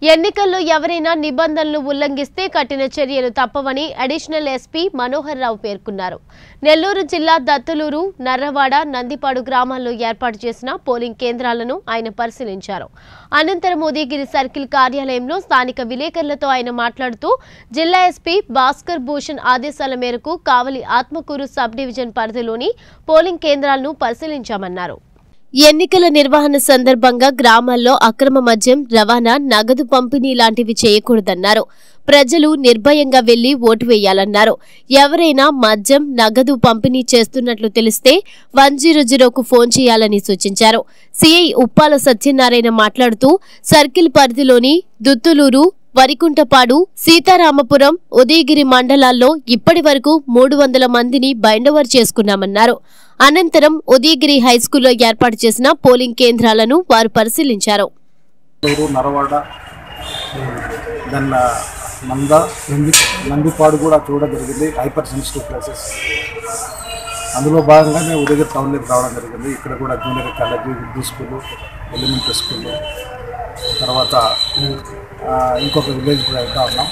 ఎన్నికల్లో ఎవరైనా నిబంధనలు ఉల్లంఘిస్తే కఠిన చర్యలు తప్పవని అడిషనల్ ఎస్పీ మనోహర్ రావు పేర్కొన్నారు నెల్లూరు జిల్లా దత్తులూరు నర్రవాడ నందిపాడు గ్రామాల్లో ఏర్పాటు చేసిన పోలింగ్ కేంద్రాలను ఆయన పరిశీలించారు అనంతరం ఉదయగిరి సర్కిల్ కార్యాలయంలో స్థానిక విలేకరులతో ఆయన మాట్లాడుతూ జిల్లా ఎస్పీ భాస్కర్ భూషణ్ ఆదేశాల మేరకు కావలి ఆత్మకూరు సబ్ డివిజన్ పరిధిలోని పోలింగ్ కేంద్రాలను పరిశీలించామన్నారు ఎన్నికల నిర్వహణ సందర్భంగా గ్రామాల్లో అక్రమ మద్యం రవాణా నగదు పంపిణీ లాంటివి చేయకూడదన్నారు ప్రజలు నిర్భయంగా వెళ్లి ఓటు వేయాలన్నారు ఎవరైనా మద్యం నగదు పంపిణీ చేస్తున్నట్లు తెలిస్తే వన్ జీరో జీరోకు ఫోన్ చేయాలని సూచించారు సిఐ ఉప్పాల సత్యనారాయణ మాట్లాడుతూ సర్కిల్ పరిధిలోని దుత్తులూరు వరికుంటపాడు సీతారామపురం ఉదయగిరి మండలాల్లో ఇప్పటి వరకు మూడు వందల మందిని బైండోవర్ చేసుకున్నామన్నారు అనంతరం ఉదయగిరి హైస్కూల్లో ఏర్పాటు చేసిన పోలింగ్ కేంద్రాలను వారు పరిశీలించారు ఊరు నరవాడ దెన్ మంద నంది నందిపాడు కూడా చూడడం జరిగింది హైపర్ సెన్సిటివ్ ప్లేసెస్ అందులో భాగంగానే ఉదయగిరి టౌన్లోకి రావడం జరిగింది ఇక్కడ కూడా junior college Urdu school elementary school తర్వాత ఆ, ఇంకొక విలేజ్ కూడా వెళ్తా ఉన్నాం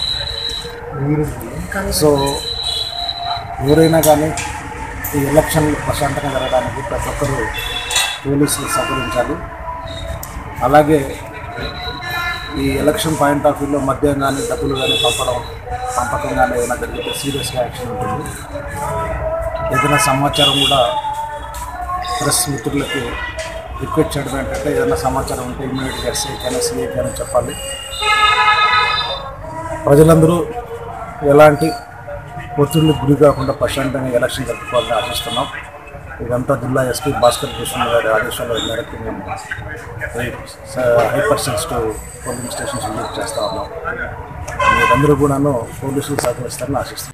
సో ఎవరైనా కానీ ఈ ఎలక్షన్లు ప్రశాంతంగా జరగడానికి ప్రతి ఒక్కరూ పోలీసులు సహకరించాలి అలాగే ఈ ఎలక్షన్ పాయింట్ ఆఫ్ వ్యూలో మద్యం కానీ డబ్బులు కానీ పంపడం పంపకం కానీ ఏదైనా జరిగితే సీరియస్గా యాక్షన్ ఉంటుంది ఏదైనా సమాచారం కూడా ప్రెస్ మిత్రులకి రిక్వెస్ట్ చేయడం ఏంటంటే ఏదైనా సమాచారం ఉంటే ఇమీడియట్గా ఎస్ఐ కానీ సిఐ కానీ చెప్పాలి ప్రజలందరూ ఎలాంటి ఒత్తిడికి గురి కాకుండా ప్రశాంతంగా ఎలక్షన్ జరుపుకోవాలని ఆశిస్తున్నాం ఇదంతా జిల్లా ఎస్పీ భాస్కర్ భూషణ్ గారి ఆదేశాల మేరకు మేము hyper sensitive polling stations visit చేస్తా ఉన్నాం మీరందరూ కూడాను పోలీసులు సహకరిస్తారని ఆశిస్తున్నాం